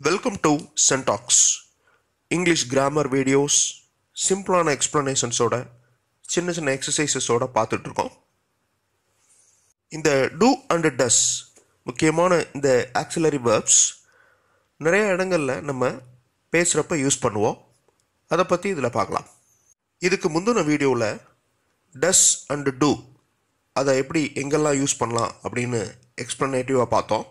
welcome to சென்டாக்ஸ் English grammar videos சிம்பிளான எக்ஸ்ப்ளனேஷன்ஸோட சின்ன சின்ன எக்ஸசைசஸோட பார்த்துட்டு இருக்கோம் இந்த டூ அண்ட் டஸ் முக்கியமான இந்த ஆக்சிலரி வேர்ப்ஸ் நிறைய இடங்களில் நம்ம பேசுகிறப்ப யூஸ் பண்ணுவோம் அதை பற்றி இதில் பார்க்கலாம் இதுக்கு முந்தின வீடியோவில் டஸ் அண்ட் டூ அதை எப்படி எங்கெல்லாம் யூஸ் பண்ணலாம் அப்படின்னு எக்ஸ்ப்ளனேட்டிவாக பார்த்தோம்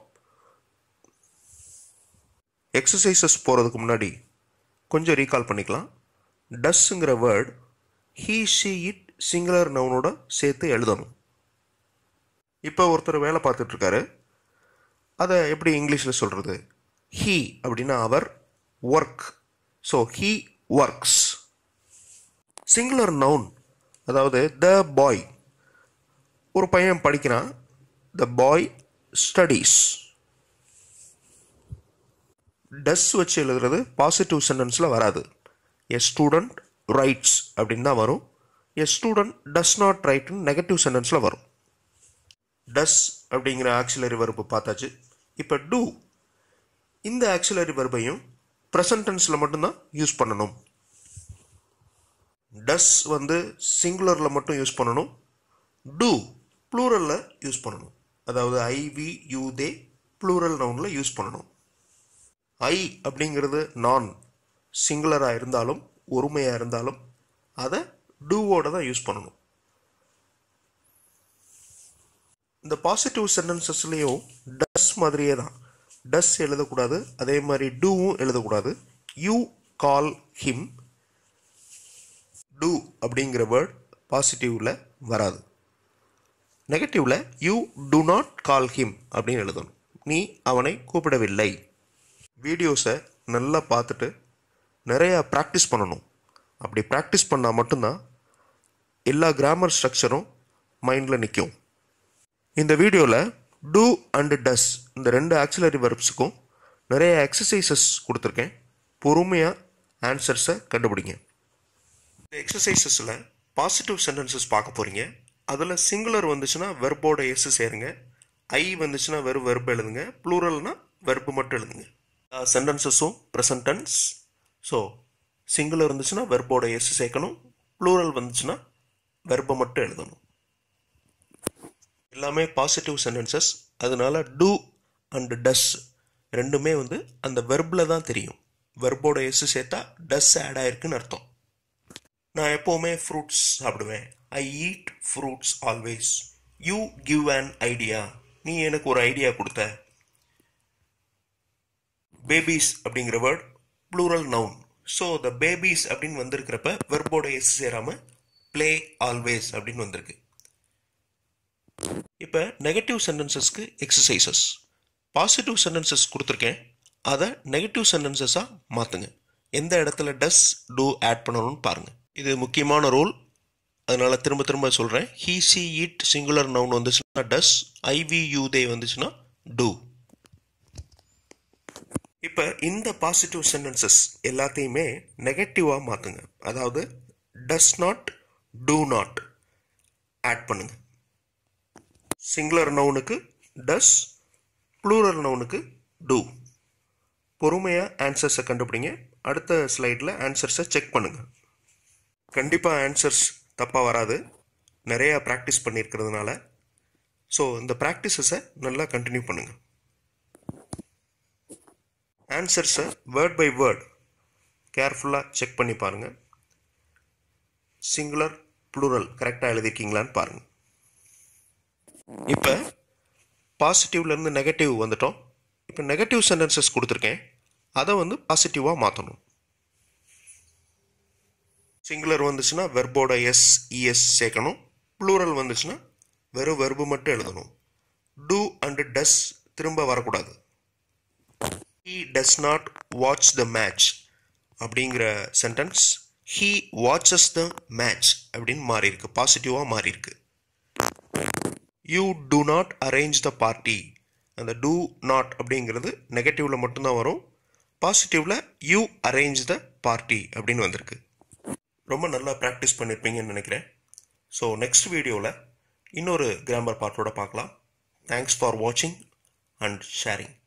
எக்ஸசைசஸ் போகிறதுக்கு முன்னாடி கொஞ்சம் ரீகால் பண்ணிக்கலாம் டஸ்ஸுங்கிற word he she it singular நவுனோட சேர்த்து எழுதணும் இப்போ ஒருத்தர் வேலை பார்த்துட்ருக்காரு அதை எப்படி இங்கிலீஷில் சொல்கிறது ஹீ அப்படின்னா அவர் work so he works singular noun அதாவது த பாய் ஒரு பையன் படிக்கிறான் த பாய் ஸ்டடீஸ் டஸ் வச்சு எழுதுறது பாசிட்டிவ் சென்டென்ஸில் வராது எ ஸ்டூடெண்ட் ரைட்ஸ் அப்படின்னு தான் வரும் எ ஸ்டூடெண்ட் டஸ் நாட் ரைட்னு நெகட்டிவ் சென்டென்ஸில் வரும் டஸ் அப்படிங்கிற ஆக்சிலரி வர்பு பார்த்தாச்சு இப்போ டூ இந்த ஆக்சிலரி வர்பையும் ப்ரெசன்ட் டென்ஸில் மட்டும்தான் யூஸ் பண்ணணும் டஸ் வந்து சிங்குலரில் மட்டும் யூஸ் பண்ணணும் டூ ப்ளூரலில் யூஸ் பண்ணணும் அதாவது I we you they plural நவுனில் யூஸ் பண்ணணும் ஐ அப்படிங்கிறது நான் சிங்குலராக இருந்தாலும் ஒருமையாக இருந்தாலும் அதை டூவோட தான் யூஸ் பண்ணணும் இந்த பாசிட்டிவ் சென்டென்சஸ்லேயும் டஸ் மாதிரியே தான் டஸ் எழுதக்கூடாது அதே மாதிரி டூவும் எழுதக்கூடாது யூ கால் ஹிம் டூ அப்படிங்கிற வேர்ட் பாசிட்டிவில் வராது நெகட்டிவில் you do not call him அப்படின்னு எழுதணும் நீ அவனை கூப்பிடவில்லை வீடியோஸை நல்லா பார்த்துட்டு நிறையா ப்ராக்டிஸ் பண்ணணும் அப்படி ப்ராக்டிஸ் பண்ணால் மட்டும்தான் எல்லா கிராமர் ஸ்ட்ரக்சரும் மைண்டில் நிற்கும் இந்த வீடியோவில் டூ அண்ட் டஸ் இந்த ரெண்டு ஆக்சிலரி வெர்ப்ஸுக்கும் நிறைய எக்ஸசைசஸ் கொடுத்துருக்கேன் பொறுமையாக ஆன்சர்ஸை கண்டுபிடிங்க இந்த எக்ஸசைசஸில் பாசிட்டிவ் சென்டென்சஸ் பார்க்க போகிறீங்க அதில் சிங்குலர் வந்துச்சுன்னா வெர்போட எஸ் சேருங்க ஐ வந்துச்சுன்னா வெறும் வெர்ப் எழுதுங்க ப்ளூரல்னா வெர்பு மட்டும் எழுதுங்க சென்டென்சஸும் ப்ரெசன்ட் டென்ஸ் ஸோ சிங்குலர் இருந்துச்சுன்னா வெர்போட எஸ் சேர்க்கணும் ப்ளூரல் வந்துச்சுன்னா வெர்பை மட்டும் எழுதணும் எல்லாமே பாசிட்டிவ் சென்டென்சஸ் அதனால டூ அண்ட் டஸ் ரெண்டுமே வந்து அந்த வெர்பில் தான் தெரியும் வெர்போட எஸ் சேர்த்தா டஸ் ஆட் ஆயிருக்குன்னு அர்த்தம் நான் எப்போவுமே ஃப்ரூட்ஸ் சாப்பிடுவேன் I eat fruits always you give an idea நீ எனக்கு ஒரு ஐடியா கொடுத்த பேபிஸ் அப்படிங்கிற word plural noun so the babies அப்படின்னு வந்திருக்கிறப்ப வெர்போட எஸ் சேராம ப்ளே ஆல்வேஸ் அப்படின்னு வந்திருக்கு இப்போ நெகட்டிவ் சென்டென்சஸ்க்கு எக்ஸசைசஸ் பாசிட்டிவ் சென்டென்சஸ் கொடுத்துருக்கேன் அதை நெகட்டிவ் சென்டென்சஸாக மாற்றுங்க எந்த இடத்துல டஸ் டூ ஆட் பண்ணணும்னு பாருங்கள் இது முக்கியமான ரூல் அதனால் திரும்ப திரும்ப சொல்கிறேன் he she it singular noun வந்துச்சுன்னா டஸ் ஐவி யூ தே வந்துச்சுன்னா டூ இப்போ இந்த பாசிட்டிவ் சென்டென்சஸ் எல்லாத்தையுமே நெகட்டிவாக மாற்றுங்க அதாவது does not do not add பண்ணுங்க சிங்குலர் நவுனுக்கு டஸ் ப்ளூரல் நவுனுக்கு டூ பொறுமையாக ஆன்சர்ஸை கண்டுபிடிங்க அடுத்த ஸ்லைடில் ஆன்சர்ஸை செக் பண்ணுங்கள் கண்டிப்பாக ஆன்சர்ஸ் தப்பாக வராது நிறையா ப்ராக்டிஸ் பண்ணியிருக்கிறதுனால ஸோ இந்த ப்ராக்டிஸஸை நல்லா கண்டினியூ பண்ணுங்கள் ஆன்சர்ஸை வேர்ட் பை வேர்ட் கேர்ஃபுல்லாக செக் பண்ணி பாருங்கள் சிங்குலர் ப்ளூரல் கரெக்டாக எழுதிருக்கீங்களான்னு பாருங்கள் இப்போ பாசிட்டிவ்லேருந்து நெகட்டிவ் வந்துட்டோம் இப்போ நெகட்டிவ் சென்டென்சஸ் கொடுத்துருக்கேன் அதை வந்து பாசிட்டிவாக மாற்றணும் சிங்குலர் வந்துச்சுன்னா வெர்போட எஸ் இஎஸ் சேர்க்கணும் ப்ளூரல் வந்துச்சுன்னா வெறும் வெர்பு மட்டும் எழுதணும் டூ அண்ட் டஸ் திரும்ப வரக்கூடாது he does not watch the match அப்படிங்கிற sentence he watches the match அப்படின்னு மாறி இருக்கு பாசிட்டிவாக மாறி இருக்கு you do not arrange the party அந்த டூ நாட் அப்படிங்கிறது நெகட்டிவ்ல மட்டும்தான் வரும் பாசிட்டிவ்ல யூ அரேஞ்ச் த பார்ட்டி அப்படின்னு வந்திருக்கு ரொம்ப நல்லா ப்ராக்டிஸ் பண்ணியிருப்பீங்கன்னு நினைக்கிறேன் ஸோ நெக்ஸ்ட் வீடியோவில் இன்னொரு கிராமர் பார்ட்டோட பார்க்கலாம் தேங்க்ஸ் ஃபார் வாட்சிங் அண்ட் ஷேரிங்